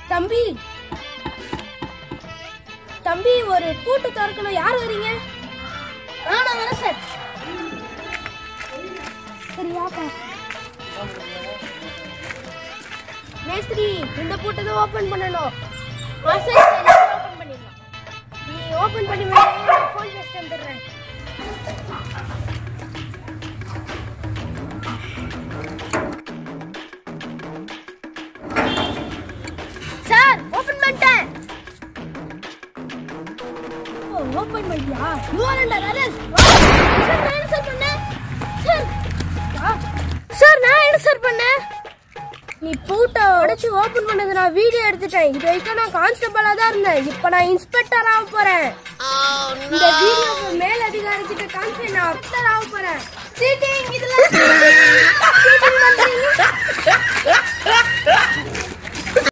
தம்பி தம்பி ஒரு பூட்டு திறக்கணும் யார் வரீங்க நான் வரேன் சார் சரியாப்பா மேஸ்திரி இந்த பூட்டை தான் ஓபன் பண்ணணும் ஆ சரி சரி ஓப்பன் பண்ணிடலாம் நீ ஓபன் பண்ணி ஃபோன் பேசிட்டு வந்துடுறேன் சார் ஓப்பன் பண்ணிட்டேன் ஓபன் பண்ணியா you are under arrest sir நான் என்ன சார் பண்ணேன் சார் சார் நான் என்ன சார் பண்ணேன் நீ பூட்டை உடைச்சு ஓபன் பண்ணது நான் வீடியோ எடுத்துட்டேன் இது வரைக்கும் நான் கான்ஸ்டபிளா தான் இருந்தேன் இப்போ நான் இன்ஸ்பெக்டர் ஆக போறேன் இந்த வீடியோ மேல் அதிகாரி கிட்ட காமிச்சு நான் அப்டர் ஆக போறேன் சீட்டிங் இதெல்லாம் cheating பண்றீங்க